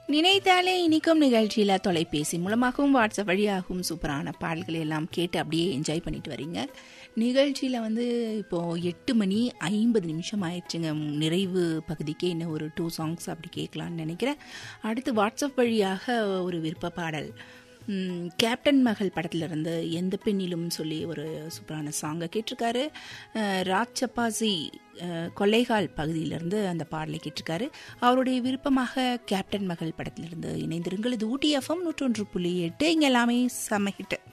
நினைத்தாலே இனிக்கும் நிகழ்ச்சியில் தொலைபேசி மூலமாகவும் வாட்ஸ்அப் வழியாகவும் சூப்பரான பாடல்களை எல்லாம் கேட்டு அப்படியே என்ஜாய் பண்ணிட்டு வரீங்க நிகழ்ச்சியில் வந்து இப்போது எட்டு மணி ஐம்பது நிமிஷம் ஆயிடுச்சுங்க நிறைவு பகுதிக்கே இன்னும் ஒரு டூ சாங்ஸ் அப்படி கேட்கலான்னு நினைக்கிறேன் அடுத்து வாட்ஸ்அப் வழியாக ஒரு விருப்ப பாடல் ம், கேப்டன் மகள் படத்திலிருந்து எந்த பெண்ணிலும் சொல்லி ஒரு சூப்பரான சாங்கை கேட்டிருக்காரு அஹ், ராஜ் சப்பாசி அஹ், கொல்லைகால் பகுதியிலிருந்து அந்த பாடலை கேட்டிருக்காரு அவருடைய விருப்பமாக கேப்டன் மகள் படத்திலிருந்து இணைந்திருங்கள் இது ஊட்டி எஃப்எம் நூற்றொன்று புள்ளி எட்டு இங்கே எல்லாமே செம்ம ஹிட்டு